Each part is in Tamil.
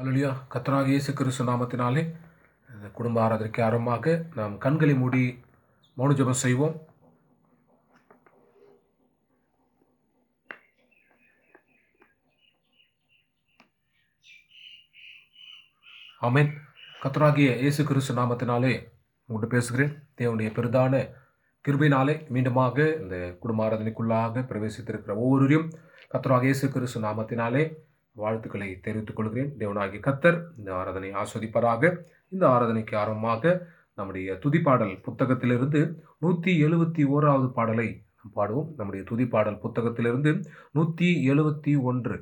அல்லா கத்தராக இயேசு கிறிஸ்து நாமத்தினாலே இந்த குடும்ப ஆராதனைக்கு ஆரம்பமாக நாம் கண்களை மூடி மௌன ஜெபம் செய்வோம் ஆமென் கத்தராகிய இயேசு கிறிஸ்து நாமத்தினாலே உங்கள்கிட்ட பேசுகிறேன் தேவனுடைய பெரிதான கிருபையினாலே மீண்டுமாக இந்த குடும்ப ஆராதனைக்குள்ளாக பிரவேசித்திருக்கிற ஒவ்வொருவரையும் கத்தராக இயேசு கிறிஸ்து நாமத்தினாலே வாழ்த்துக்களை தெரிவித்துக் கொள்கிறேன் தேவனாகிய கத்தர் இந்த ஆராதனை ஆஸ்வதிப்பராக இந்த ஆராதனைக்கு ஆரம்பமாக நம்முடைய துதிப்பாடல் புத்தகத்திலிருந்து நூற்றி எழுபத்தி ஓராவது பாடலை நாம் பாடுவோம் நம்முடைய துதிப்பாடல் புத்தகத்திலிருந்து நூற்றி எழுபத்தி ஒன்று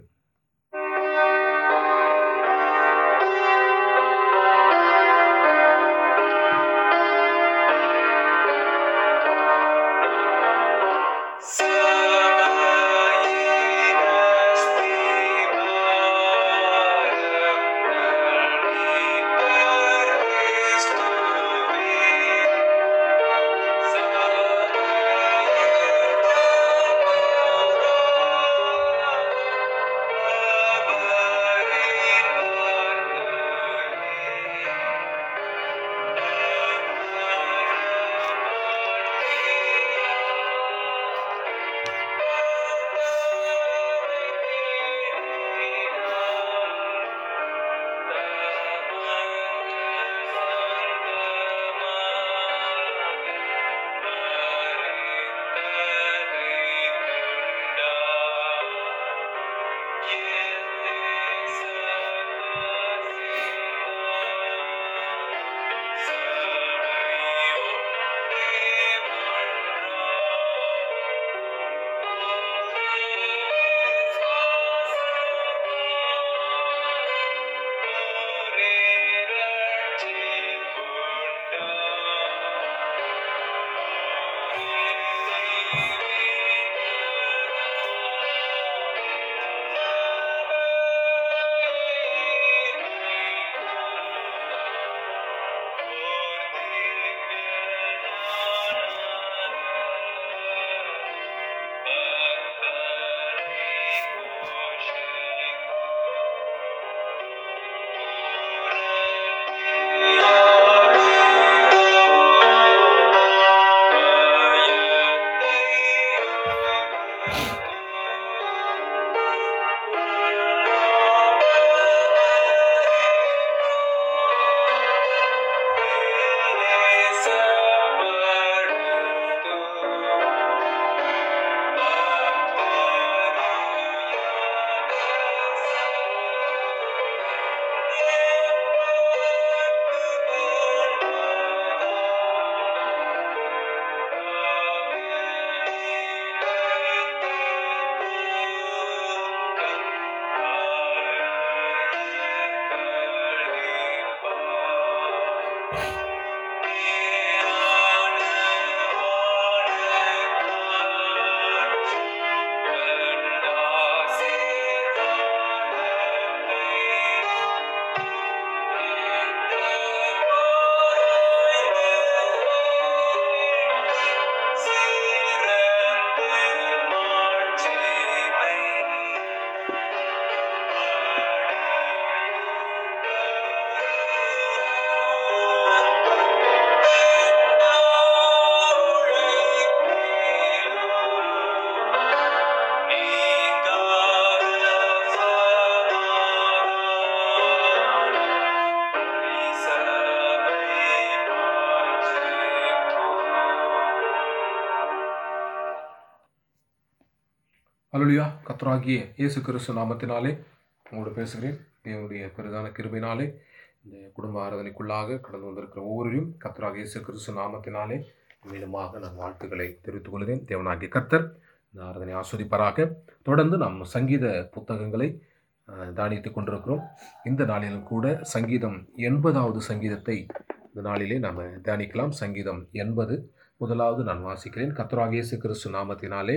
அலுலியா கத்ராகிய இயேசு கிறிஸ்து நாமத்தினாலே உங்களோடு பேசுகிறேன் தேவனுடைய பெரிதான கிருபினாலே இந்த குடும்ப ஆராதனைக்குள்ளாக கடந்து வந்திருக்கிற ஒவ்வொருவரையும் கத்ராக இயேசு கிறிஸ்து நாமத்தினாலே மீண்டுமாக நான் வாழ்த்துக்களை தெரிவித்துக் கொள்கிறேன் தேவனாகிய கர்த்தர் இந்த ஆராதனை ஆஸ்வதிப்பராக தொடர்ந்து நாம் சங்கீத புத்தகங்களை தானித்து கொண்டிருக்கிறோம் இந்த நாளிலும் கூட சங்கீதம் எண்பதாவது சங்கீதத்தை இந்த நாளிலே நாம் தியானிக்கலாம் சங்கீதம் எண்பது முதலாவது நான் வாசிக்கிறேன் கத்ராக இயேசு கிறிஸ்து நாமத்தினாலே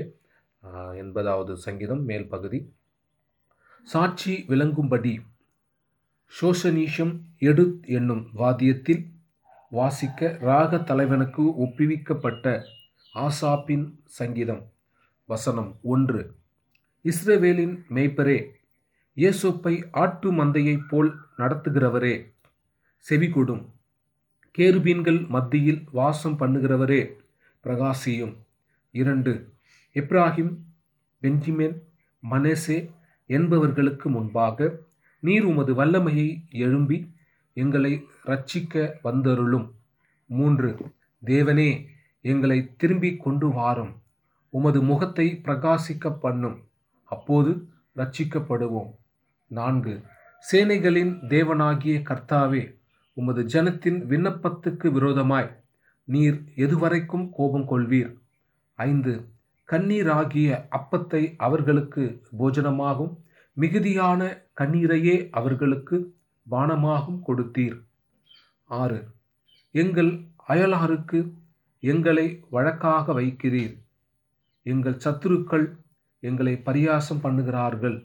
எண்பதாவது சங்கீதம் மேல் பகுதி சாட்சி விளங்கும்படி சோஷனீஷம் எடு என்னும் வாத்தியத்தில் வாசிக்க ராக தலைவனுக்கு ஒப்புவிக்கப்பட்ட ஆசாப்பின் சங்கீதம் வசனம் ஒன்று இஸ்ரவேலின் மேய்ப்பரே இயேசுப்பை ஆட்டு மந்தையைப் போல் நடத்துகிறவரே செவிகொடும் கேருபீன்கள் மத்தியில் வாசம் பண்ணுகிறவரே பிரகாசியும் இரண்டு எப்ராஹிம் பெஞ்சிமென் மனேசே என்பவர்களுக்கு முன்பாக நீர் உமது வல்லமையை எழும்பி எங்களை ரட்சிக்க வந்தருளும் மூன்று தேவனே எங்களை திரும்பி கொண்டு வாரும் உமது முகத்தை பிரகாசிக்க பண்ணும் அப்போது ரட்சிக்கப்படுவோம் நான்கு சேனைகளின் தேவனாகிய கர்த்தாவே உமது ஜனத்தின் விண்ணப்பத்துக்கு விரோதமாய் நீர் எதுவரைக்கும் கோபம் கொள்வீர் ஐந்து கண்ணீராகிய அப்பத்தை அவர்களுக்கு போஜனமாகும் மிகுதியான கண்ணீரையே அவர்களுக்கு பானமாகும் கொடுத்தீர் ஆறு எங்கள் அயலாருக்கு எங்களை வழக்காக வைக்கிறீர் எங்கள் சத்துருக்கள் எங்களை பரியாசம் பண்ணுகிறார்கள்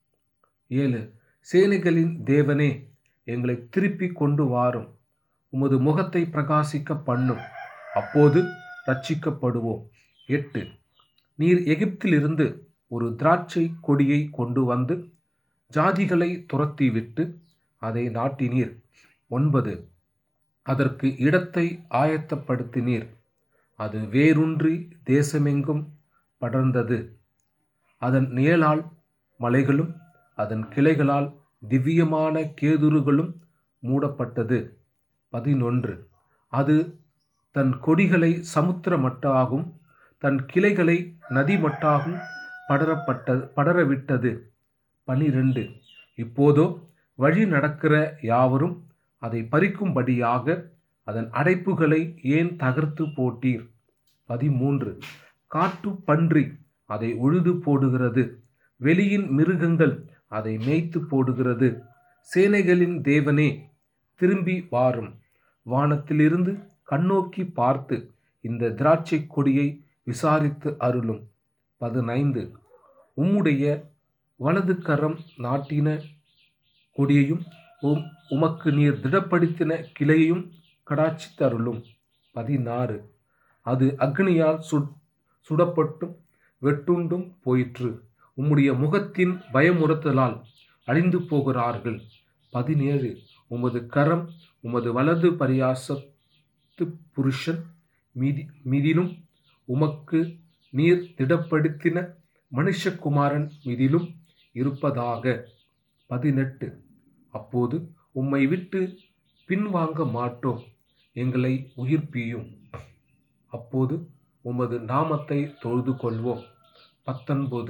ஏழு சேனைகளின் தேவனே எங்களை திருப்பி கொண்டு வாரும் உமது முகத்தை பிரகாசிக்க பண்ணும் அப்போது ரட்சிக்கப்படுவோம் எட்டு நீர் எகிப்திலிருந்து ஒரு திராட்சை கொடியை கொண்டு வந்து ஜாதிகளை துரத்திவிட்டு அதை நாட்டினீர் ஒன்பது அதற்கு இடத்தை ஆயத்தப்படுத்தினீர் அது வேரூன்றி தேசமெங்கும் படர்ந்தது அதன் நிழலால் மலைகளும் அதன் கிளைகளால் திவ்யமான கேதுருகளும் மூடப்பட்டது பதினொன்று அது தன் கொடிகளை சமுத்திர மட்டாகும் தன் கிளைகளை நதி மட்டாகும் படரப்பட்ட படரவிட்டது பனிரெண்டு இப்போதோ வழி நடக்கிற யாவரும் அதை பறிக்கும்படியாக அதன் அடைப்புகளை ஏன் தகர்த்து போட்டீர் பதிமூன்று காட்டு பன்றி அதை உழுது போடுகிறது வெளியின் மிருகங்கள் அதை மேய்த்து போடுகிறது சேனைகளின் தேவனே திரும்பி வாரும் வானத்திலிருந்து கண்ணோக்கி பார்த்து இந்த திராட்சை கொடியை விசாரித்து அருளும் பதினைந்து உம்முடைய வலது கரம் நாட்டின கொடியையும் உம் உமக்கு நீர் திடப்படுத்தின கிளையையும் கடாட்சி தருளும் பதினாறு அது அக்னியால் சுட் சுடப்பட்டும் வெட்டுண்டும் போயிற்று உம்முடைய முகத்தின் பயமுறுத்தலால் அழிந்து போகிறார்கள் பதினேழு உமது கரம் உமது வலது பரியாசத்து புருஷன் மீதி மீதிலும் உமக்கு நீர் திடப்படுத்தின மனுஷகுமாரன் மீதிலும் இருப்பதாக பதினெட்டு அப்போது உம்மை விட்டு பின்வாங்க மாட்டோம் எங்களை உயிர்ப்பியும் அப்போது உமது நாமத்தை தொழுது கொள்வோம் பத்தொன்பது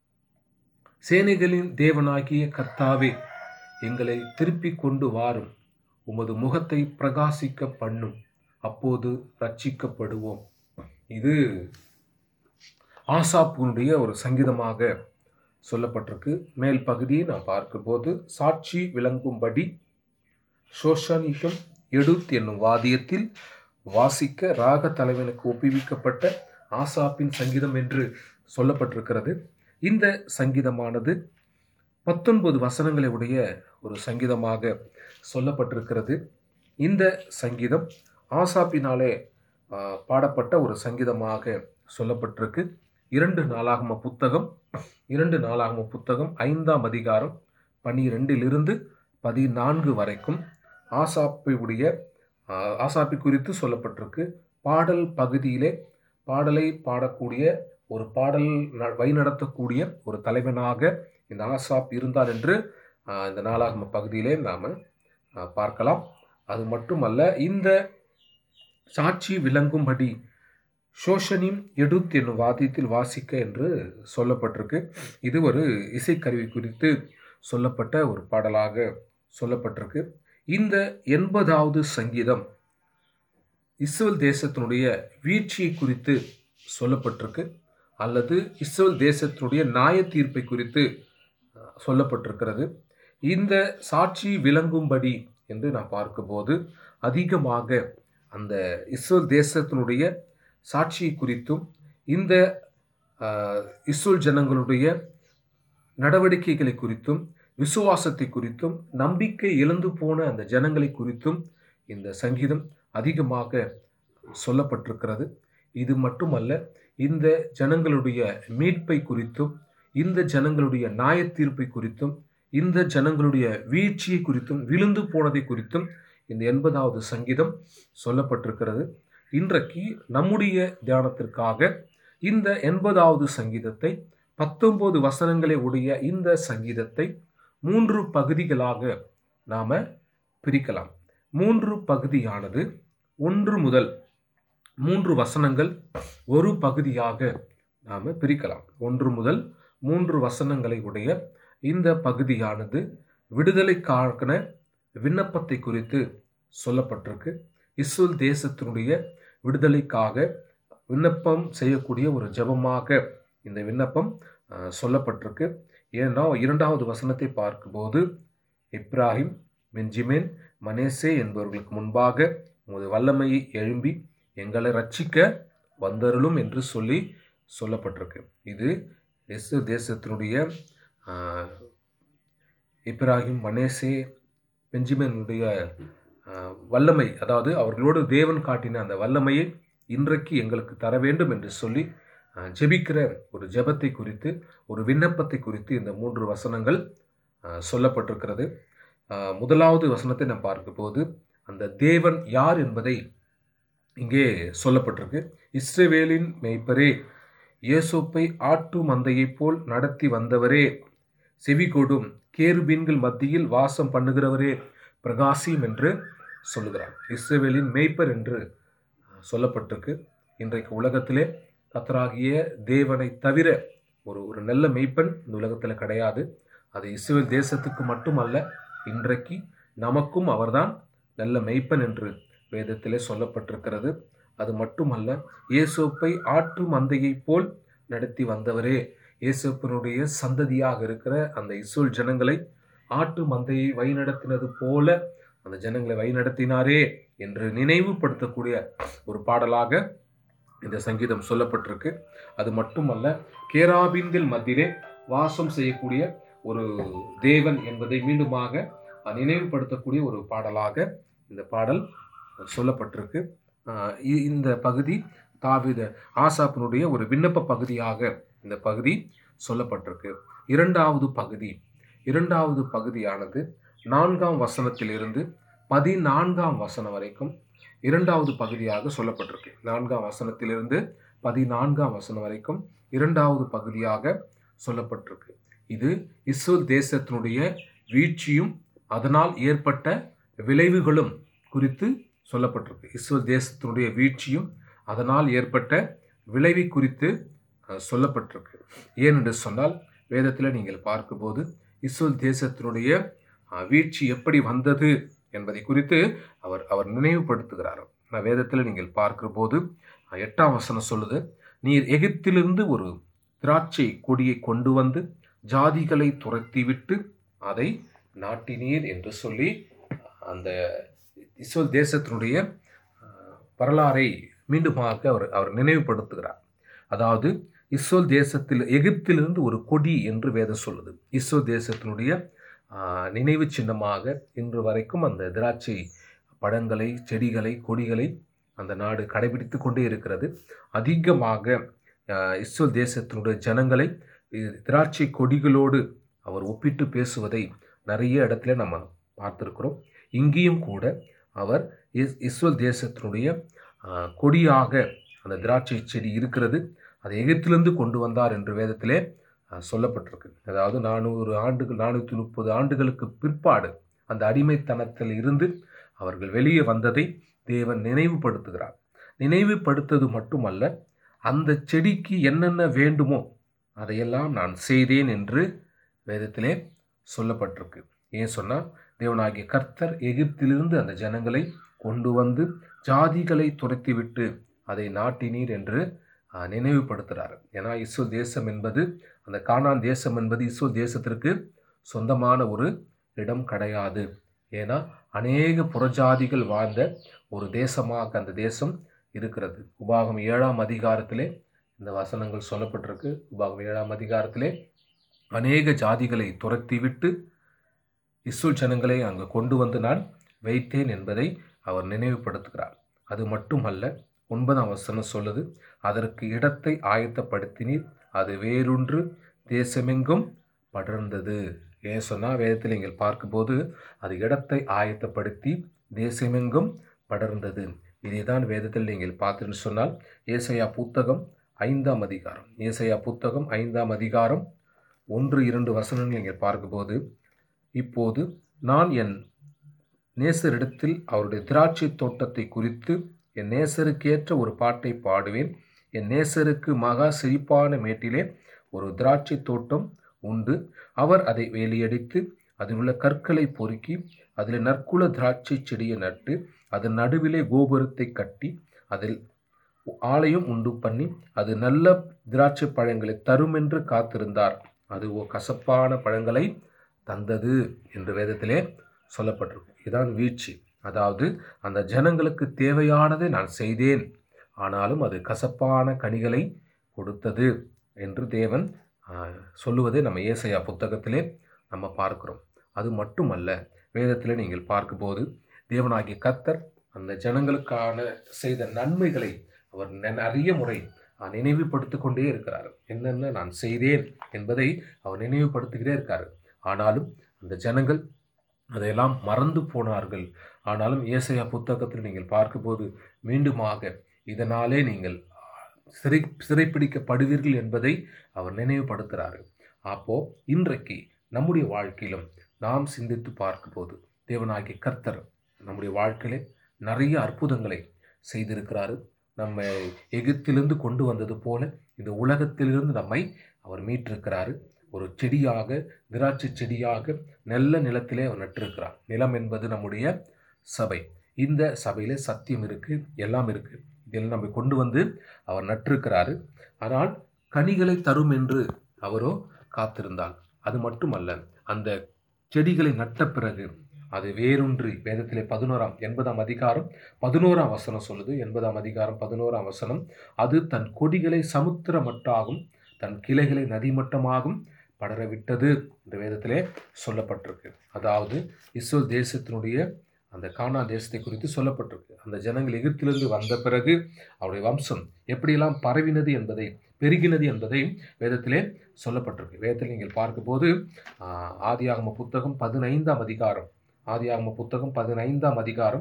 சேனைகளின் தேவனாகிய கர்த்தாவே எங்களை திருப்பிக் கொண்டு வாரும் உமது முகத்தை பிரகாசிக்க பண்ணும் அப்போது ரட்சிக்கப்படுவோம் இது ஆசாப்புனுடைய ஒரு சங்கீதமாக சொல்லப்பட்டிருக்கு மேல் பகுதியை நான் பார்க்கும்போது சாட்சி விளங்கும்படி சோஷனிகம் எடுத் என்னும் வாதியத்தில் வாசிக்க ராக தலைவனுக்கு ஒப்புவிக்கப்பட்ட ஆசாப்பின் சங்கீதம் என்று சொல்லப்பட்டிருக்கிறது இந்த சங்கீதமானது பத்தொன்பது வசனங்களை உடைய ஒரு சங்கீதமாக சொல்லப்பட்டிருக்கிறது இந்த சங்கீதம் ஆசாப்பினாலே ஆ, பாடப்பட்ட ஒரு சங்கீதமாக சொல்லப்பட்டிருக்கு இரண்டு நாளாகம புத்தகம் இரண்டு நாளாகம புத்தகம் ஐந்தாம் அதிகாரம் பனிரெண்டிலிருந்து பதினான்கு வரைக்கும் ஆசாப்பியுடைய ஆ, ஆசாப்பி குறித்து சொல்லப்பட்டிருக்கு பாடல் பகுதியிலே பாடலை பாடக்கூடிய ஒரு பாடல் ந- வழிநடத்தக்கூடிய ஒரு தலைவனாக இந்த ஆசாப் இருந்தார் என்று ஆ, இந்த நாளாகம பகுதியிலே நாம் பார்க்கலாம் அது மட்டுமல்ல இந்த சாட்சி விளங்கும்படி சோஷனிம் எடுத் என்னும் வாத்தியத்தில் வாசிக்க என்று சொல்லப்பட்டிருக்கு இது ஒரு இசைக்கருவி குறித்து சொல்லப்பட்ட ஒரு பாடலாக சொல்லப்பட்டிருக்கு இந்த எண்பதாவது சங்கீதம் இஸ்ரேல் தேசத்தினுடைய வீழ்ச்சியை குறித்து சொல்லப்பட்டிருக்கு அல்லது இஸ்ரேல் தேசத்தினுடைய நியாய தீர்ப்பை குறித்து அஹ், சொல்லப்பட்டிருக்கிறது இந்த சாட்சி விளங்கும்படி என்று நான் பார்க்கும்போது அதிகமாக அந்த இஸ்ரேல் தேசத்தினுடைய சாட்சியை குறித்தும் இந்த அஹ், இஸ்ரேல் ஜனங்களுடைய நடவடிக்கைகளை குறித்தும் விசுவாசத்தை குறித்தும் நம்பிக்கை இழந்து போன அந்த ஜனங்களை குறித்தும் இந்த சங்கீதம் அதிகமாக சொல்லப்பட்டிருக்கிறது இது மட்டுமல்ல இந்த ஜனங்களுடைய மீட்பை குறித்தும் இந்த ஜனங்களுடைய நியாய தீர்ப்பை குறித்தும் இந்த ஜனங்களுடைய வீழ்ச்சியை குறித்தும் விழுந்து போனதை குறித்தும் இந்த எண்பதாவது சங்கீதம் சொல்லப்பட்டிருக்கிறது இன்றைக்கு நம்முடைய தியானத்திற்காக இந்த எண்பதாவது சங்கீதத்தை பத்தொன்பது வசனங்களை உடைய இந்த சங்கீதத்தை மூன்று பகுதிகளாக நாம பிரிக்கலாம் மூன்று பகுதியானது ஒன்று முதல் மூன்று வசனங்கள் ஒரு பகுதியாக நாம பிரிக்கலாம் ஒன்று முதல் மூன்று வசனங்களை உடைய இந்த பகுதியானது விடுதலைக்கான விண்ணப்பத்தை குறித்து சொல்லப்பட்டிருக்கு இஸ்ரேல் தேசத்தினுடைய விடுதலைக்காக விண்ணப்பம் செய்யக்கூடிய ஒரு ஜெபமாக இந்த விண்ணப்பம் அஹ், சொல்லப்பட்டிருக்கு ஏன்னா இரண்டாவது வசனத்தை பார்க்கும்போது இப்ராஹிம் பென்ஜிமேன் மனேசே என்பவர்களுக்கு முன்பாக உமது வல்லமையை எழும்பி எங்களை ரட்சிக்க வந்தருளும் என்று சொல்லி சொல்லப்பட்டிருக்கு இது எஸ்ரு தேசத்தினுடைய ஆஹ், இப்ராஹிம் மனேசே பெஞ்சிமனுடைய ஆஹ், வல்லமை அதாவது அவர்களோடு தேவன் காட்டின அந்த வல்லமையை இன்றைக்கு எங்களுக்கு தர வேண்டும் என்று சொல்லி ஆஹ், ஜெபிக்கிற ஒரு ஜெபத்தை குறித்து ஒரு விண்ணப்பத்தை குறித்து இந்த மூன்று வசனங்கள் ஆஹ், சொல்லப்பட்டிருக்கிறது ஆஹ், முதலாவது வசனத்தை நாம் பார்க்கும்போது அந்த தேவன் யார் என்பதை இங்கே சொல்லப்பட்டிருக்கு இஸ்ரவேலின் மெய்ப்பரே இயேசோப்பை ஆட்டு மந்தையைப் போல் நடத்தி வந்தவரே செவி கொடும் கேருபீன்கள் மத்தியில் வாசம் பண்ணுகிறவரே பிரகாசியும் என்று சொல்லுகிறார் இஸ்ரவேலின் மேய்ப்பர் என்று சொல்லப்பட்டிருக்கு இன்றைக்கு உலகத்திலே கத்தராகிய தேவனை தவிர ஒரு ஒரு நல்ல மெய்ப்பன் இந்த உலகத்தில் கிடையாது அது இஸ்ரேல் தேசத்துக்கு மட்டுமல்ல இன்றைக்கு நமக்கும் அவர்தான் நல்ல மெய்ப்பன் என்று வேதத்திலே சொல்லப்பட்டிருக்கிறது அது மட்டுமல்ல இயேசோப்பை ஆட்டு மந்தையைப் போல் நடத்தி வந்தவரே இயேசுப்பினுடைய சந்ததியாக இருக்கிற அந்த இஸ்ரேல் ஜனங்களை ஆட்டு மந்தையை வழிநடத்தினது போல அந்த ஜனங்களை வழிநடத்தினாரே என்று நினைவுபடுத்தக்கூடிய ஒரு பாடலாக இந்த சங்கீதம் சொல்லப்பட்டிருக்கு அது மட்டுமல்ல கேராபீன்கள் மத்தியிலே வாசம் செய்யக்கூடிய ஒரு தேவன் என்பதை மீண்டுமாக நினைவுபடுத்தக்கூடிய ஒரு பாடலாக இந்த பாடல் சொல்லப்பட்டிருக்கு ஆஹ் இ- இந்த பகுதி தாவித ஆசாப்பினுடைய ஒரு விண்ணப்ப பகுதியாக இந்த பகுதி சொல்லப்பட்டிருக்கு இரண்டாவது பகுதி இரண்டாவது பகுதியானது நான்காம் வசனத்திலிருந்து பதினான்காம் வசனம் வரைக்கும் இரண்டாவது பகுதியாக சொல்லப்பட்டிருக்கு நான்காம் வசனத்திலிருந்து பதினான்காம் வசனம் வரைக்கும் இரண்டாவது பகுதியாக சொல்லப்பட்டிருக்கு இது இஸ்ரேல் தேசத்தினுடைய வீழ்ச்சியும் அதனால் ஏற்பட்ட விளைவுகளும் குறித்து சொல்லப்பட்டிருக்கு இஸ்ரேல் தேசத்தினுடைய வீழ்ச்சியும் அதனால் ஏற்பட்ட விளைவை குறித்து அஹ், சொல்லப்பட்டிருக்கு ஏனென்று சொன்னால் வேதத்தில் நீங்கள் பார்க்கும்போது இஸ்ரேல் தேசத்தினுடைய அஹ், வீழ்ச்சி எப்படி வந்தது என்பதை குறித்து அவர் அவர் நினைவுபடுத்துகிறார் நான் வேதத்தில் நீங்கள் பார்க்கிற போது அஹ், எட்டாம் வசனம் சொல்லுது நீர் எகிப்திலிருந்து ஒரு திராட்சை கொடியை கொண்டு வந்து ஜாதிகளை துரத்திவிட்டு அதை நாட்டினீர் என்று சொல்லி அந்த இஸ்ரேல் தேசத்தினுடைய அஹ், வரலாறை மீண்டுமாக அவர் அவர் நினைவுபடுத்துகிறார் அதாவது இஸ்ரேல் தேசத்தில் எகிப்திலிருந்து ஒரு கொடி என்று வேதம் சொல்லுது இஸ்ரேல் தேசத்தினுடைய ஆஹ், நினைவு சின்னமாக இன்று வரைக்கும் அந்த திராட்சை பழங்களை செடிகளை கொடிகளை அந்த நாடு கடைபிடித்து கொண்டே இருக்கிறது அதிகமாக ஆஹ், இஸ்ரேல் தேசத்தினுடைய ஜனங்களை இ- திராட்சை கொடிகளோடு அவர் ஒப்பிட்டு பேசுவதை நிறைய இடத்துல நம்ம பார்த்துருக்கிறோம் இங்கேயும் கூட அவர் இஸ் இஸ்ரேல் தேசத்தினுடைய ஆஹ், கொடியாக அந்த திராட்சை செடி இருக்கிறது அதை எகிப்திலிருந்து கொண்டு வந்தார் என்று வேதத்திலே ஆஹ், சொல்லப்பட்டிருக்கு அதாவது நானூறு ஆண்டுகள் நானூற்றி முப்பது ஆண்டுகளுக்கு பிற்பாடு அந்த அடிமைத்தனத்தில் இருந்து அவர்கள் வெளியே வந்ததை தேவன் நினைவுபடுத்துகிறார் நினைவுபடுத்தது மட்டுமல்ல அந்த செடிக்கு என்னென்ன வேண்டுமோ அதையெல்லாம் நான் செய்தேன் என்று வேதத்திலே சொல்லப்பட்டிருக்கு ஏன் சொன்னால் தேவனாகிய கர்த்தர் எகிப்திலிருந்து அந்த ஜனங்களை கொண்டு வந்து ஜாதிகளை துரத்திவிட்டு அதை நாட்டினீர் என்று ஆஹ், நினைவுபடுத்துகிறார் ஏன்னா இஸ்ரேல் தேசம் என்பது அந்த கானான் தேசம் என்பது இஸ்ரேல் தேசத்திற்கு சொந்தமான ஒரு இடம் கிடையாது ஏன்னா அநேக புறஜாதிகள் வாழ்ந்த ஒரு தேசமாக அந்த தேசம் இருக்கிறது உபாகம் ஏழாம் அதிகாரத்திலே இந்த வசனங்கள் சொல்லப்பட்டிருக்கு உபாகம் ஏழாம் அதிகாரத்திலே அநேக ஜாதிகளை துரத்திவிட்டு இஸ்ரேல் ஜனங்களை அங்கு கொண்டு வந்து நான் வைத்தேன் என்பதை அவர் நினைவுபடுத்துகிறார் அது மட்டுமல்ல ஒன்பதாம் வசனம் சொல்லுது அதற்கு இடத்தை ஆயத்தப்படுத்தினீர் அது வேறொன்று தேசமெங்கும் படர்ந்தது ஏன் சொன்னால் வேதத்தில் நீங்கள் பார்க்கும்போது அது இடத்தை ஆயத்தப்படுத்தி தேசமெங்கும் படர்ந்தது இதை தான் வேதத்தில் நீங்கள் பார்த்துன்னு சொன்னால் ஏசையா புத்தகம் ஐந்தாம் அதிகாரம் ஏசையா புத்தகம் ஐந்தாம் அதிகாரம் ஒன்று இரண்டு வசனங்கள் நீங்கள் பார்க்கும்போது இப்போது நான் என் நேசரிடத்தில் அவருடைய திராட்சை தோட்டத்தை குறித்து என் நேசருக்கேற்ற ஒரு பாட்டை பாடுவேன் என் நேசருக்கு மகா செழிப்பான மேட்டிலே ஒரு திராட்சை தோட்டம் உண்டு அவர் அதை வேலியடித்து அதில் உள்ள கற்களை பொறுக்கி அதில் நற்குல திராட்சை செடியை நட்டு அதன் நடுவிலே கோபுரத்தை கட்டி அதில் ஆலயம் உண்டு பண்ணி அது நல்ல திராட்சை பழங்களை தரும் என்று காத்திருந்தார் அது ஓ கசப்பான பழங்களை தந்தது என்று வேதத்திலே சொல்லப்பட்டிருக்கு இதான் வீழ்ச்சி அதாவது அந்த ஜனங்களுக்கு தேவையானதை நான் செய்தேன் ஆனாலும் அது கசப்பான கனிகளை கொடுத்தது என்று தேவன் ஆஹ், சொல்லுவதை நம்ம ஏசையா புத்தகத்திலே நம்ம பார்க்கிறோம் அது மட்டுமல்ல வேதத்தில் நீங்கள் பார்க்கும்போது தேவனாகிய கர்த்தர் அந்த ஜனங்களுக்கான செய்த நன்மைகளை அவர் நெ- நிறைய முறை ஆஹ், நினைவுபடுத்திக் கொண்டே இருக்கிறார் என்னென்ன நான் செய்தேன் என்பதை அவர் நினைவுபடுத்திக்கிட்டே இருக்கார் ஆனாலும் அந்த ஜனங்கள் அதையெல்லாம் மறந்து போனார்கள் ஆனாலும் ஏசையா புத்தகத்தில் நீங்கள் பார்க்கும்போது மீண்டுமாக இதனாலே நீங்கள் சிறை சிறைப்பிடிக்கப்படுவீர்கள் என்பதை அவர் நினைவுபடுத்துகிறார் அப்போ இன்றைக்கு நம்முடைய வாழ்க்கையிலும் நாம் சிந்தித்து பார்க்கும்போது தேவனாகிய கர்த்தர் நம்முடைய வாழ்க்கையிலே நிறைய அற்புதங்களை செய்திருக்கிறாரு நம்ம எகிப்திலிருந்து கொண்டு வந்தது போல இந்த உலகத்திலிருந்து நம்மை அவர் மீட்டிருக்கிறாரு ஒரு செடியாக திராட்சை செடியாக நல்ல நிலத்திலே அவர் நட்டிருக்கிறார் நிலம் என்பது நம்முடைய சபை இந்த சபையிலே சத்தியம் இருக்கு எல்லாம் இருக்கு இதில் நம்மை கொண்டு வந்து அவர் நட்டிருக்கிறாரு ஆனால் கனிகளை தரும் என்று அவரோ காத்திருந்தால் அது மட்டுமல்ல அந்த செடிகளை நட்ட பிறகு அது வேரூன்றி வேதத்திலே பதினோராம் எண்பதாம் அதிகாரம் பதினோராம் வசனம் சொல்லுது எண்பதாம் அதிகாரம் பதினோராம் வசனம் அது தன் கொடிகளை சமுத்திர மட்டாகும் தன் கிளைகளை நதிமட்டமாகும் படர விட்டது இந்த வேதத்திலே சொல்லப்பட்டிருக்கு அதாவது இஸ்ரேல் தேசத்தினுடைய அந்த கானா தேசத்தை குறித்து சொல்லப்பட்டிருக்கு அந்த ஜனங்கள் எகிப்திலிருந்து வந்த பிறகு அவருடைய வம்சம் எப்படியெல்லாம் பரவினது என்பதை பெருகினது என்பதை வேதத்திலே சொல்லப்பட்டிருக்கு வேதத்தில் நீங்கள் பார்க்கும்போது ஆஹ், ஆதியாகம புத்தகம் பதினைந்தாம் அதிகாரம் ஆதியாகம புத்தகம் பதினைந்தாம் அதிகாரம்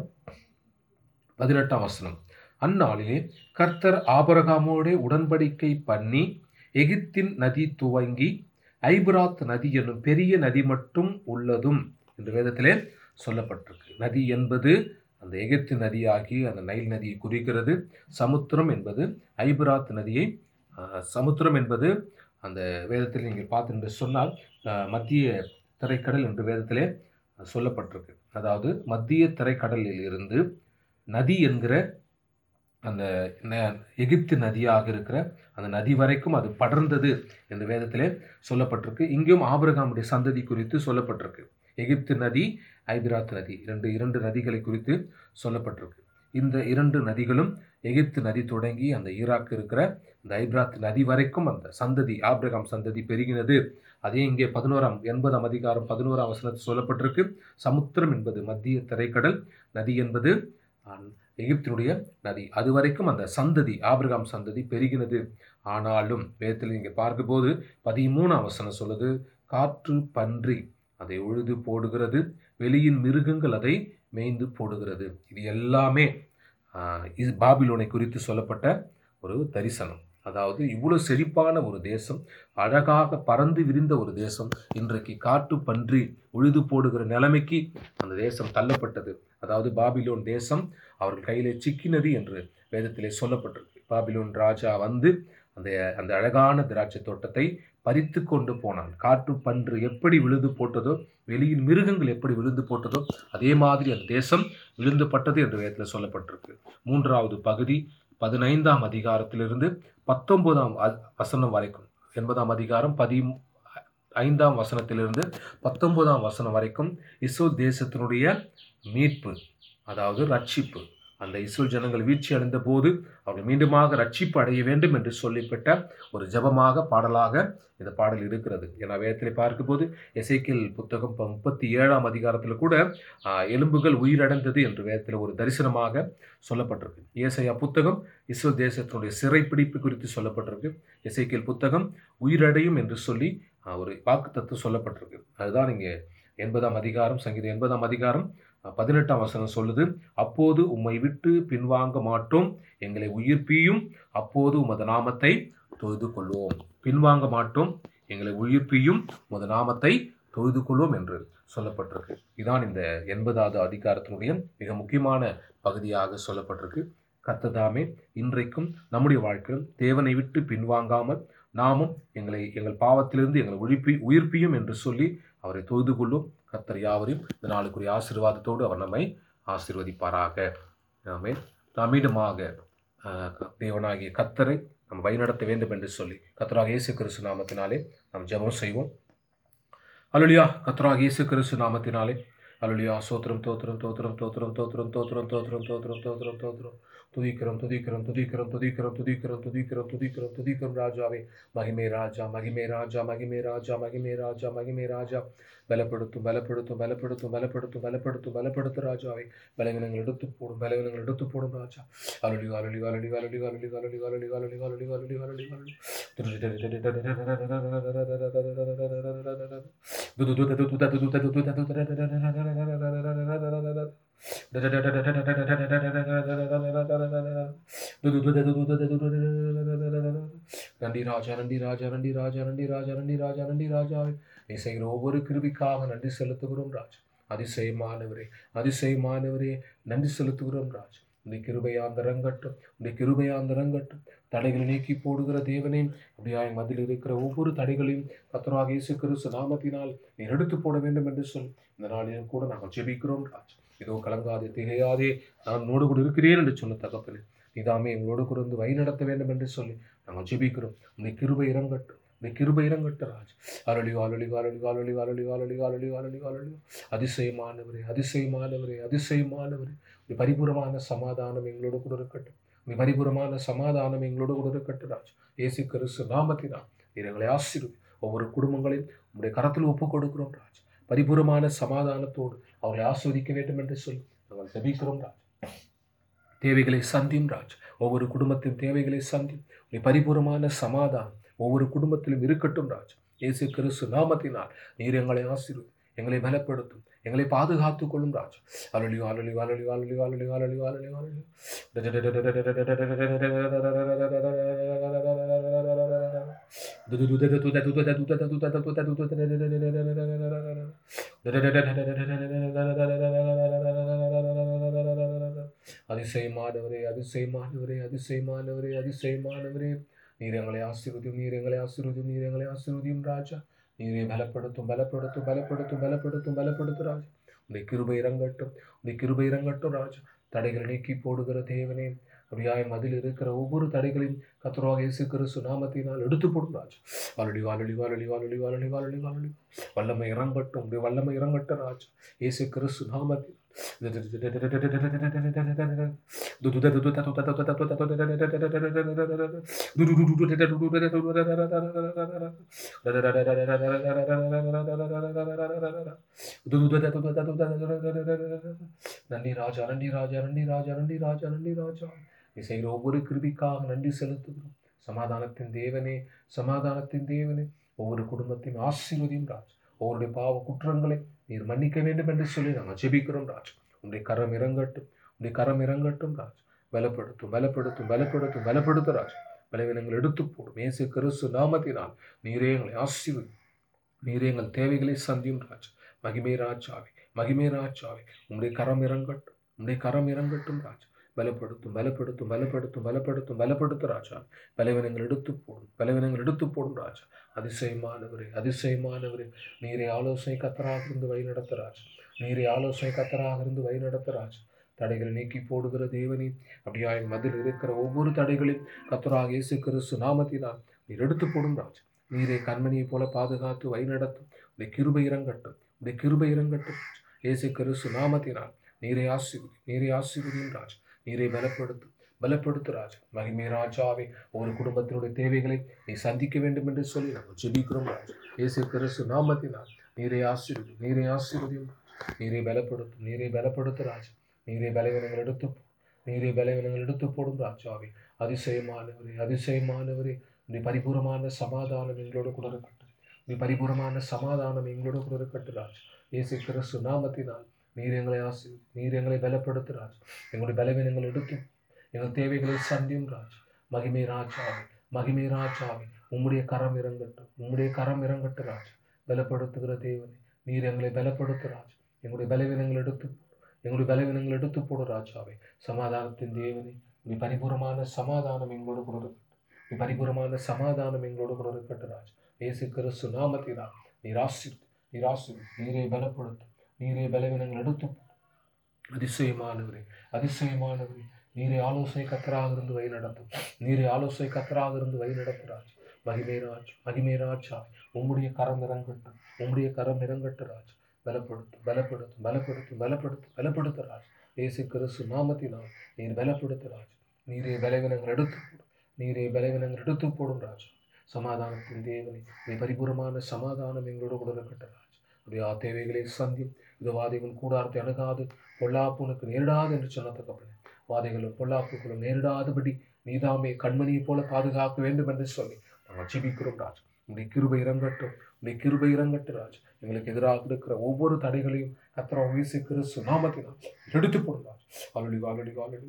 பதினெட்டாம் வசனம் அந்நாளிலே கர்த்தர் ஆபரகாமோடே உடன்படிக்கை பண்ணி எகிப்தின் நதி துவங்கி ஐபிராத் நதி என்னும் பெரிய நதி மட்டும் உள்ளதும் என்று வேதத்திலே சொல்லப்பட்டிருக்கு நதி என்பது அந்த எகிப்து நதியாகி அந்த நைல் நதியை குறிக்கிறது சமுத்திரம் என்பது ஐபிராத் நதியை ஆஹ், சமுத்திரம் என்பது அந்த வேதத்தில் நீங்கள் பார்த்து என்று சொன்னால் ஆஹ், மத்திய திரைக்கடல் என்று வேதத்திலே சொல்லப்பட்டிருக்கு அதாவது மத்திய திரைக்கடலில் இருந்து நதி என்கிற அந்த ந- எகிப்து நதியாக இருக்கிற அந்த நதி வரைக்கும் அது படர்ந்தது என்று வேதத்திலே சொல்லப்பட்டிருக்கு இங்கேயும் ஆபிரகாமுடைய சந்ததி குறித்து சொல்லப்பட்டிருக்கு எகிப்து நதி ஐபிராத் நதி இரண்டு இரண்டு நதிகளை குறித்து சொல்லப்பட்டிருக்கு இந்த இரண்டு நதிகளும் எகிப்து நதி தொடங்கி அந்த ஈராக் இருக்கிற அந்த ஐபிராத் நதி வரைக்கும் அந்த சந்ததி ஆபிரகாம் சந்ததி பெருகினது அதே இங்கே பதினோராம் எண்பதாம் அதிகாரம் பதினோராம் வசனத்தில் சொல்லப்பட்டிருக்கு சமுத்திரம் என்பது மத்திய திரைக்கடல் நதி என்பது ஆஹ், எகிப்தினுடைய நதி அது வரைக்கும் அந்த சந்ததி ஆபிரகாம் சந்ததி பெருகினது ஆனாலும் வேதத்தில் இங்கே பார்க்கும்போது பதிமூணாம் வசனம் சொல்லுது காற்று பன்றி அதை உழுது போடுகிறது வெளியின் மிருகங்கள் அதை மேய்ந்து போடுகிறது இது எல்லாமே ஆஹ், இது பாபிலோனை குறித்து சொல்லப்பட்ட ஒரு தரிசனம் அதாவது இவ்வளோ செழிப்பான ஒரு தேசம் அழகாக பறந்து விரிந்த ஒரு தேசம் இன்றைக்கு காட்டு பன்றி உழுது போடுகிற நிலைமைக்கு அந்த தேசம் தள்ளப்பட்டது அதாவது பாபிலோன் தேசம் அவர்கள் கையிலே சிக்கினது என்று வேதத்திலே சொல்லப்பட்டிருக்கு பாபிலோன் ராஜா வந்து அந்த அந்த அழகான திராட்சை தோட்டத்தை பறித்து கொண்டு போனான் காட்டு பன்று எப்படி விழுந்து போட்டதோ வெளியில் மிருகங்கள் எப்படி விழுந்து போட்டதோ அதே மாதிரி அந்த தேசம் விழுந்துப்பட்டது என்று வேதத்தில் சொல்லப்பட்டிருக்கு மூன்றாவது பகுதி பதினைந்தாம் அதிகாரத்திலிருந்து பத்தொன்பதாம் அ- வசனம் வரைக்கும் எண்பதாம் அதிகாரம் பதி ஐந்தாம் வசனத்திலிருந்து பத்தொன்பதாம் வசனம் வரைக்கும் இஸ்ரேல் தேசத்தினுடைய மீட்பு அதாவது ரட்சிப்பு அந்த இஸ்ரேல் ஜனங்கள் வீழ்ச்சி அடைந்த போது அவர்கள் மீண்டுமாக ரட்சிப்பு அடைய வேண்டும் என்று சொல்லிப்பட்ட ஒரு ஜெபமாக பாடலாக இந்த பாடல் இருக்கிறது ஏன்னா வேதத்தில் பார்க்கும்போது எசைக்கில் புத்தகம் ப- முப்பத்தி ஏழாம் அதிகாரத்தில் கூட ஆஹ், எலும்புகள் உயிரடைந்தது என்று வேதத்தில் ஒரு தரிசனமாக சொல்லப்பட்டிருக்கு ஏசையா புத்தகம் இஸ்ரேல் தேசத்தினுடைய சிறைப்பிடிப்பு குறித்து சொல்லப்பட்டிருக்கு எசைக்கியல் புத்தகம் உயிரடையும் என்று சொல்லி அஹ், ஒரு வாக்குத்தத்தம் சொல்லப்பட்டிருக்கு அதுதான் இங்கே எண்பதாம் அதிகாரம் சங்கீதம் எண்பதாம் அதிகாரம் அஹ், பதினெட்டாம் வசனம் சொல்லுது அப்போது உம்மை விட்டு பின்வாங்க மாட்டோம் எங்களை உயிர்ப்பியும் அப்போது உமது நாமத்தை தொழுது கொள்வோம் பின்வாங்க மாட்டோம் எங்களை உயிர்ப்பியும் உமது நாமத்தை தொழுது கொள்வோம் என்று சொல்லப்பட்டிருக்கு இதான் இந்த எண்பதாவது அதிகாரத்தினுடைய மிக முக்கியமான பகுதியாக சொல்லப்பட்டிருக்கு கர்த்ததாமே இன்றைக்கும் நம்முடைய வாழ்க்கையில் தேவனை விட்டு பின்வாங்காமல் நாமும் எங்களை எங்கள் பாவத்திலிருந்து எங்களை உயிர்ப்பி உயிர்ப்பியும் என்று சொல்லி அவரை தொழுது கொள்ளும் கர்த்தர் யாவரையும் இந்த நாளுக்குரிய ஆசீர்வாதத்தோடு அவர் நம்மை ஆசீர்வதிப்பாராக ஆமே நாம் மீண்டுமாக ஆஹ், தேவனாகிய கர்த்தரை நம்ம வழிநடத்த வேண்டும் என்று சொல்லி கர்த்தராக இயேசு கிறிஸ்து நாமத்தினாலே நாம் ஜெபம் செய்வோம் அலுலியா கத்ராக இயேசு கிறிஸ்து நாமத்தினாலே அலுலியா சோத்திரம் தோத்திரம் தோத்திரம் தோத்திரம் தோத்திரம் தோத்திரம் தோத்திரம் தோத்திரம் தோத்திரம் தோத்திரம் துதிக்கிறோம் துதிக்கிறோம் துதிக்கிறோம் துதிக்கிறோம் துதிக்கிறோம் துதிக்கிறோம் துதிக்கிறோம் துதிக்கிறோம் ராஜாவே மகிமே ராஜா மகிமே ராஜா மகிமே ராஜா மகிமே ராஜா மகிமே ராஜா பலப்படுத்தும் பலப்படுத்தும் பலப்படுத்தும் பலப்படுத்தும் பலப்படுத்தும் பலப்படுத்தும் ராஜாவை பலவீனங்கள் எடுத்து போடும் பலவீனங்கள் எடுத்து போடும் ராஜா அலுலி அலுலி அலுலி அலுலி அலுலி அலுலி அலுலி அலுலி அலுலி அலுலி அலுலி அலுலி நன்றி ராஜா நன்றி ராஜா நன்றி ராஜா நன்றி ராஜா நன்றி ராஜா நன்றி ராஜாவே நீ செய்கிற ஒவ்வொரு கிருபிக்காக நன்றி செலுத்துகிறோம் ராஜா அதிசயமானவரே அதிசயமானவரே நன்றி செலுத்துகிறோம் ராஜா உடைய கிருபையாந்த ரங்கட்டும் உடைய கிருபையாந்த ரங்கட்டும் தடைகளை நீக்கி போடுகிற தேவனே அப்படியாய் மதில் இருக்கிற ஒவ்வொரு தடைகளையும் கத்தராக இயேசு கிறிஸ்து நாமத்தினால் நீர் எடுத்து போட வேண்டும் என்று சொல் இந்த நாளிலும் கூட நாங்கள் ஜெபிக்கிறோம் ராஜ் இதோ கலங்காதே திகையாதே நான் உன்னோடு கூட இருக்கிறேன் என்று சொன்ன தகப்பனே நீதாமே எங்களோடு கூட இருந்து வழி நடத்த வேண்டும் என்று சொல்லி நாங்கள் ஜெபிக்கிறோம் உடைய கிருபை இறங்கட்டும் உடைய கிருபை இறங்கட்டும் ராஜ் அருளி அருளி அருளி அருளி அருளி அருளி அருளி அருளி அருளி அதிசயமானவரே அதிசயமானவரே அதிசயமானவரே உடைய பரிபூரமான சமாதானம் எங்களோடு கூட இருக்கட்டும் உடைய பரிபூரமான சமாதானம் எங்களோடு கூட இருக்கட்டும் ராஜ் இயேசு கிறிஸ்து நாமத்தினால் நீர் எங்களை ஆசீர்வதி ஒவ்வொரு குடும்பங்களையும் உடைய கரத்தில் ஒப்புக் கொடுக்கிறோம் ராஜ் பரிபூரமான சமாதானத்தோடு அவர்களை ஆஸ்வதிக்க வேண்டும் என்று சொல்லி நாங்கள் ஜெபிக்கிறோம் ராஜ் தேவைகளை சந்தியும் ராஜ் ஒவ்வொரு குடும்பத்தின் தேவைகளை சந்தியும் உடைய பரிபூரமான சமாதானம் ஒவ்வொரு குடும்பத்திலும் இருக்கட்டும் ராஜ் இயேசு கிறிஸ்து நாமத்தினால் நீர் எங்களை ஆசீர்வதி எங்களை பலப்படுத்தும் எங்களை பாதுகாத்துக் கொள்ளும் ராஜ் அலொலி அலொலி அலொலி அலொலி அலொலி அலொலி அலொலி அலொலி அதிசயமானவரே அதிசயமானவரே அதிசயமானவரே அதிசயமானவரே நீர் எங்களை ஆசீர்வதியும் நீர் எங்களை ஆசீர்வதியும் நீர் எங்களை ஆசீர்வதியும் ராஜா நீரை பலப்படுத்தும் பலப்படுத்தும் பலப்படுத்தும் பலப்படுத்தும் பலப்படுத்தும் ராஜா உடைய கிருபை இறங்கட்டும் உடைய கிருபை இறங்கட்டும் ராஜா தடைகளை நீக்கி போடுகிற தேவனே அப்படியாய் மதில் இருக்கிற ஒவ்வொரு தடைகளையும் கத்தராக இயேசு கிறிஸ்து நாமத்தினால் எடுத்து போடும் ராஜா வாலொலி வாலொலி வாலொலி வாலொலி வாலொலி வாலொலி வாலொலி வல்லமை இறங்கட்டும் உடைய வல்லமை இறங்கட்டும் ராஜா இயேசு கிறிஸ்து நாமத்தில் நன்றி ராஜா நன்றி ராஜா நன்றி ராஜா நன்றி ராஜா நன்றி ராஜா நீ செய்கிற ஒவ்வொரு கிருபிக்காக நன்றி செலுத்துகிறோம் சமாதானத்தின் தேவனே சமாதானத்தின் தேவனே ஒவ்வொரு குடும்பத்தையும் ஆசீர்வதியும் ராஜ் ஒவ்வொருடைய பாவ குற்றங்களை நீர் மன்னிக்க வேண்டும் என்று சொல்லி நாங்கள் ஜெபிக்கிறோம் ராஜ் உன்னுடைய கரம் இறங்கட்டும் உன்னுடைய கரம் இறங்கட்டும் ராஜ் பலப்படுத்தும் பலப்படுத்தும் பலப்படுத்தும் பலப்படுத்தும் ராஜ் பலவீனங்கள் எடுத்து போடும் இயேசு கிறிஸ்து நாமத்தினால் நீரே எங்களை ஆசீர்வதி நீரே எங்கள் தேவைகளை சந்தியும் ராஜ் மகிமே ராஜாவே மகிமே ராஜாவே உம்முடைய கரம் இறங்கட்டும் உம்முடைய கரம் இறங்கட்டும் ராஜ் பலப்படுத்தும் பலப்படுத்தும் பலப்படுத்தும் பலப்படுத்தும் பலப்படுத்தும் ராஜா பலவீனங்கள் எடுத்து போடும் பலவீனங்கள் எடுத்து போடும் ராஜா அதிசயமானவரே அதிசயமானவரே நீரை ஆலோசனை கத்தராக இருந்து வழி நடத்த ராஜா நீரை ஆலோசனை கத்தராக இருந்து வழி நடத்த ராஜா தடைகளை நீக்கி போடுகிற தேவனே அப்படியாய் மதில் இருக்கிற ஒவ்வொரு தடைகளையும் கத்தராக இயேசு கிறிஸ்து நாமத்தினால் நீர் எடுத்து போடும் ராஜா நீரை கண்மணியைப் போல பாதுகாத்து வழி நடத்தும் உடைய கிருபை இறங்கட்டும் உடைய கிருபை இறங்கட்டும் இயேசு கிறிஸ்து நாமத்தினால் நீரை ஆசிர்வதி நீரை ஆசிர்வதியும் ராஜா நீரை பலப்படுத்தும் பலப்படுத்து ராஜா மகிமை ராஜாவே ஒரு குடும்பத்தினுடைய தேவைகளை நீ சந்திக்க வேண்டும் என்று சொல்லி நாங்கள் ஜெபிக்கிறோம் ராஜா இயேசு கிறிஸ்து நாமத்தினால் நீரை ஆசீர்வதி நீரை ஆசீர்வதியும் நீரை பலப்படுத்தும் நீரை பலப்படுத்து ராஜா நீரை பலவீனங்கள் எடுத்து போ- நீரை பலவீனங்கள் எடுத்து போடும் ராஜாவே அதிசயமானவரே அதிசயமானவரே உடைய பரிபூரமான சமாதானம் எங்களோடு கூட இருக்கட்டும் நீ பரிபூர்ணமான சமாதானம் எங்களோட கூட இருக்கட்டும் ராஜ் இயேசு கிறிஸ்து நாமத்தினால் நீர் எங்களை ஆசி நீர் எங்களை பலப்படுத்து ராஜ் எங்களுடைய பலவீனங்கள் எடுத்து எங்கள் தேவைகளை சந்தியும் ராஜ் மகிமை ராஜாவே மகிமை ராஜாவே உம்முடைய கரம் இறங்கட்டும் உம்முடைய கரம் இறங்கட்டும் ராஜ் பலப்படுத்துகிற தேவனே நீர் எங்களை பலப்படுத்து ராஜ் எங்களுடைய பலவீனங்கள் எடுத்து போடு. எங்களுடைய பலவீனங்கள் எடுத்து போடு ராஜாவே சமாதானத்தின் தேவனே நீ பரிபூரமான சமாதானம் எங்களோடு கூட இருக்கட்டும் நீ பரிபூரமான சமாதானம் எங்களோடு கூட இருக்கட்டும் ராஜ் இயேசு கிறிஸ்து நாமத்தினால் நீர் ஆசிர் நீர் ஆசிர் நீரை பலப்படுத்தும் நீரே பலவீனங்கள் எடுத்து போடு. அதிசயமானவரே அதிசயமானவரே நீரே ஆலோசனை கத்தராக இருந்து வழி நடத்தும் நீரே ஆலோசனை கத்தராக இருந்து வழி நடத்துறாஜ் மகிமே ராஜ் மகிமே ராஜா உம்முடைய கரம் இறங்கட்டும் உம்முடைய கரம் இறங்கட்டும் ராஜ் பலப்படுத்தும் பலப்படுத்தும் பலப்படுத்தும் பலப்படுத்தும் பலப்படுத்து ராஜ் இயேசு கிறிஸ்து நாமத்தினால் நீர் பலப்படுத்து ராஜ் நீரே பலவீனங்கள் எடுத்து போடும் நீரே பலவீனங்கள் எடுத்து போடும் ராஜ் சமாதானத்தின் தேவனை நீ பரிபூரமான சமாதானம் எங்களோடு கூட இருக்கட்டும் ராஜ் உடைய தேவைகளை சந்தியும் இது வாதைகள் கூடாரத்தை அணுகாது பொல்லாப்பு உனக்கு நேரிடாது என்று சொன்ன தகப்பனே வாதைகளும் பொல்லாப்புகளும் நேரிடாதபடி நீதாமே கண்மணியைப் போல பாதுகாக்க வேண்டும் என்று சொல்லி நாங்கள் ஜெபிக்கிறோம் ராஜ் உடைய கிருபை இறங்கட்டும் உடைய கிருபை இறங்கட்டும் ராஜ் எங்களுக்கு எதிராக இருக்கிற ஒவ்வொரு தடைகளையும் கத்திர வீசி கிறிஸ்து நாமத்தினால் எடுத்து போடும் ராஜ் ஆல்ரெடி ஆல்ரெடி ஆல்ரெடி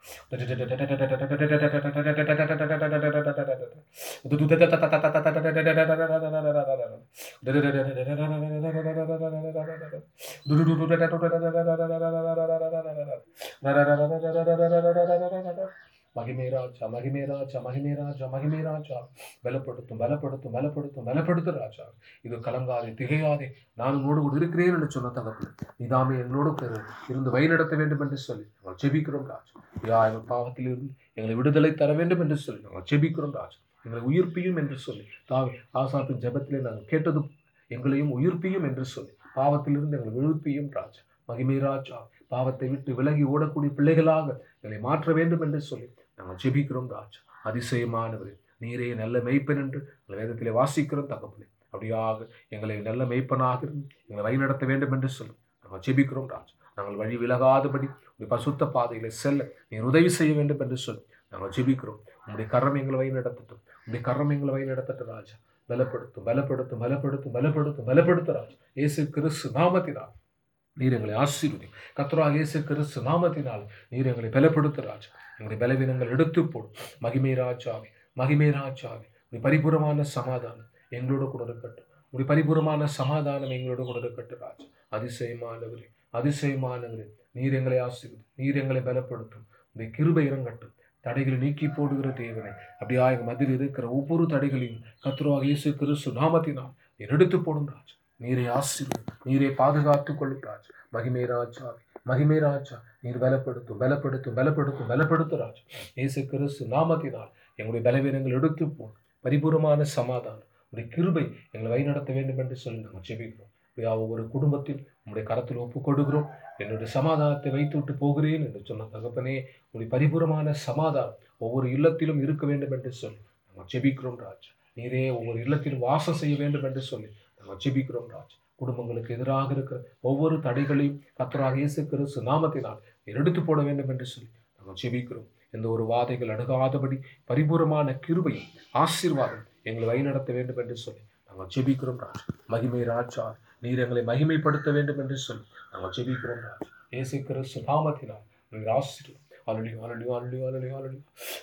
மகிமே ராஜா மகிமே ராஜா மகிமே ராஜா மகிமே ராஜா பலப்படுத்தும் பலப்படுத்தும் பலப்படுத்தும் பலப்படுத்து ராஜா இது கலங்காதே திகையாதே நான் உன்னோடு கூட இருக்கிறேன் என்று சொன்ன தகப்பு நீதாமே எங்களோடு பெரு இருந்து வழிநடத்த வேண்டும் என்று சொல்லி நாங்கள் ஜெபிக்கிறோம் ராஜா யா எங்கள் பாவத்தில் இருந்து எங்களை விடுதலை தர வேண்டும் என்று சொல்லி நாங்கள் ஜெபிக்கிறோம் ராஜா எங்களை உயிர்ப்பியும் என்று சொல்லி தாவே ஆசாப்பின் ஜெபத்திலே நாங்கள் கேட்டது எங்களையும் உயிர்ப்பியும் என்று சொல்லி பாவத்திலிருந்து எங்களை விழுப்பியும் ராஜா மகிமை ராஜா பாவத்தை விட்டு விலகி ஓடக்கூடிய பிள்ளைகளாக எங்களை மாற்ற வேண்டும் என்று சொல்லி நாங்கள் ஜெபிக்கிறோம் ராஜா அதிசயமானவரே நீரே நல்ல மெய்ப்பன் என்று எங்கள் வேதத்திலே வாசிக்கிறோம் தகப்பனே அப்படியாக எங்களை நல்ல மெய்ப்பனாக இருந்து எங்களை வழிநடத்த வேண்டும் என்று சொல்லி நாங்கள் ஜெபிக்கிறோம் ராஜா நாங்கள் வழி விலகாதபடி உடைய பசுத்த பாதையில செல்ல நீர் உதவி செய்ய வேண்டும் என்று சொல்லி நாங்கள் ஜெபிக்கிறோம் உங்களுடைய கரம் எங்களை வழி நடத்தட்டும் உங்களுடைய கரம் எங்களை வழி நடத்தட்டும் ராஜா பலப்படுத்தும் பலப்படுத்தும் பலப்படுத்தும் பலப்படுத்தும் பலப்படுத்தும் ராஜா இயேசு கிறிஸ்து நாமத்தினால் நீர் எங்களை ஆசீர்வதி கத்தராக இயேசு கிறிஸ்து நாமத்தினால் நீர் எங்களை பலப்படுத்து ராஜா எங்களுடைய பலவீனங்கள் எடுத்து போடும் மகிமை ராஜாவே மகிமை ராஜாவே உடைய பரிபூரமான சமாதானம் எங்களோட கூட இருக்கட்டும் உடைய பரிபூரமான சமாதானம் எங்களோட கூட இருக்கட்டும் ராஜா அதிசயமானவரே அதிசயமானவரே நீர் எங்களை ஆசீர்வதி நீர் எங்களை பலப்படுத்தும் உடைய கிருபை இறங்கட்டும் தடைகளை நீக்கி போடுகிற தேவனை அப்படியா எங்கள் மதியில் இருக்கிற ஒவ்வொரு தடைகளையும் கத்துருவாக இயேசு கிறிஸ்து நாமத்தினால் நீர் எடுத்து போடும் ராஜா நீரை ஆசீர்வதி நீரை பாதுகாத்துக் கொள்ளும் ராஜா மகிமை ராஜா மகிமை ராஜா நீர் பலப்படுத்தும் பலப்படுத்தும் பலப்படுத்தும் பலப்படுத்தும் ராஜா இயேசு கிறிஸ்து நாமத்தினால் எங்களுடைய பலவீனங்கள் எடுத்து போடும் பரிபூரமான சமாதானம் உடைய கிருபை எங்களை வழிநடத்த வேண்டும் என்று சொல்லி நாங்கள் ஜெபிக்கிறோம் அப்படியா ஒவ்வொரு குடும்பத்தில் உங்களுடைய கரத்தில் ஒப்புக் கொடுக்கிறோம் என்னுடைய சமாதானத்தை வைத்து விட்டு போகிறேன் என்று சொன்ன தகப்பனே உடைய பரிபூரமான சமாதானம் ஒவ்வொரு இல்லத்திலும் இருக்க வேண்டும் என்று சொல்லி நாங்கள் ஜெபிக்கிறோம் ராஜா நீரே ஒவ்வொரு இல்லத்திலும் வாசம் செய்ய வேண்டும் என்று சொல்லி நாங்கள் ஜெபிக்கிறோம் ராஜா குடும்பங்களுக்கு எதிராக இருக்கிற ஒவ்வொரு தடைகளையும் கத்தராக இயேசு கிறிஸ்து நாமத்தினால் நீர் எடுத்து போட வேண்டும் என்று சொல்லி நாங்கள் ஜெபிக்கிறோம் எந்த ஒரு வாதைகள் அணுகாதபடி பரிபூரமான கிருபையும் ஆசீர்வாதம் எங்களை வழிநடத்த வேண்டும் என்று சொல்லி நாங்கள் ஜெபிக்கிறோம் ராஜா மகிமை ராஜா நீர் எங்களை மகிமைப்படுத்த வேண்டும் என்று சொல்லி நாங்கள் ஜெபிக்கிறோம் ராஜா இயேசு கிறிஸ்து நாமத்தினால் நீர் ஆசீர்வாதம் அலலி அலலி அலலி அலலி அலலி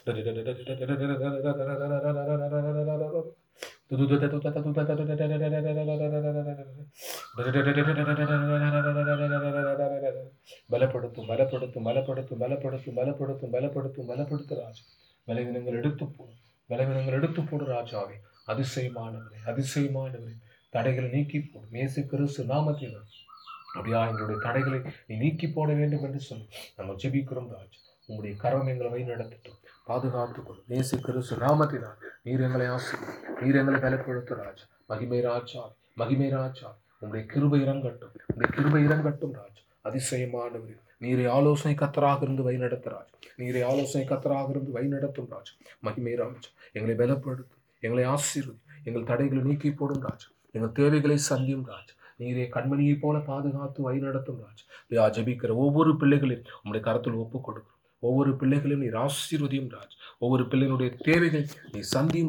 பலப்படுத்தும் பலப்படுத்தும் பலப்படுத்தும் பலப்படுத்தும் பலப்படுத்தும் பலப்படுத்தும் பலப்படுத்து ராஜா பலவீனங்கள் எடுத்து போடும் பலவீனங்கள் எடுத்து போடு ராஜாவே அதிசயமானவரே அதிசயமானவரே தடைகளை நீக்கி போடும் இயேசு கிறிஸ்து நாமத்தினால் அப்படியா எங்களுடைய தடைகளை நீ நீக்கி போட வேண்டும் என்று சொல்லி நம்ம ஜெபிக்கிறோம் ராஜா உங்களுடைய கரம் எங்களை வழி நடத்தட்டும் பாதுகாத்துக்கொள்ளும் நேசு கிறிஸ்து நாமத்தினால் நீர் எங்களை ஆசி நீர் எங்களை பலப்படுத்து ராஜா மகிமை ராஜா மகிமை ராஜா உங்களுடைய கிருபை இறங்கட்டும் உங்களுடைய கிருபை இறங்கட்டும் ராஜா அதிசயமானவர் நீரை ஆலோசனை கத்தராக இருந்து வழி நடத்த ராஜா நீரை ஆலோசனை கத்தராக இருந்து வழி நடத்தும் ராஜா மகிமை ராஜா எங்களை பலப்படுத்தும் எங்களை ஆசீர்வதி எங்கள் தடைகளை நீக்கி போடும் ராஜா எங்கள் தேவைகளை சந்தியும் ராஜா நீரே கண்மணியைப் போல பாதுகாத்து வழி நடத்தும் ராஜா யா ஜபிக்கிற ஒவ்வொரு பிள்ளைகளையும் உங்களுடைய கரத்தில் ஒப்புக் கொடுக்கிறோம் ஒவ்வொரு பிள்ளைகளையும் நீர் ஆசீர்வதியும் ராஜ் ஒவ்வொரு பிள்ளைகளுடைய தேவைகள் நீ சந்தியும் ராஜ்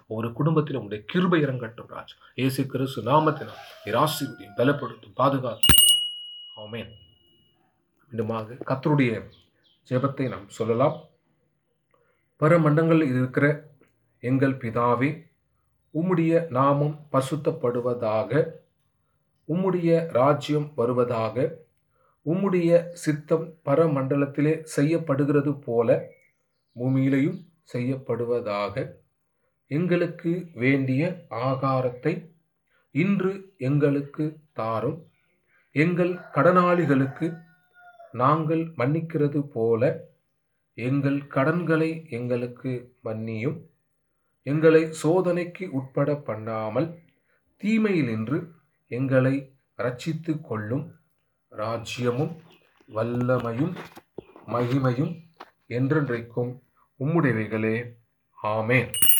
ஒரு குடும்பத்தில் உங்களுடைய கிருபை இறங்கட்டும் ராஜா இயேசு கிறிஸ்து நாமத்தினால் நீர் ஆசீர்வதியும் பலப்படுத்தும் பாதுகாத்தும் ஆமென் மீண்டுமாக கத்தருடைய ஜெபத்தை நாம் சொல்லலாம் பரமண்டங்களில் இருக்கிற எங்கள் பிதாவே உம்முடைய நாமம் பசுத்தப்படுவதாக உம்முடைய ராஜ்யம் வருவதாக உம்முடைய சித்தம் பரமண்டலத்திலே செய்யப்படுகிறது போல பூமியிலையும் செய்யப்படுவதாக எங்களுக்கு வேண்டிய ஆகாரத்தை இன்று எங்களுக்கு தாரும் எங்கள் கடனாளிகளுக்கு நாங்கள் மன்னிக்கிறது போல எங்கள் கடன்களை எங்களுக்கு மன்னியும் எங்களை சோதனைக்கு உட்பட பண்ணாமல் தீமையினின்று எங்களை ரட்சித்து கொள்ளும் ராஜ்யமும் வல்லமையும் மகிமையும் என்றென்றைக்கும் உம்முடையவைகளே ஆமென்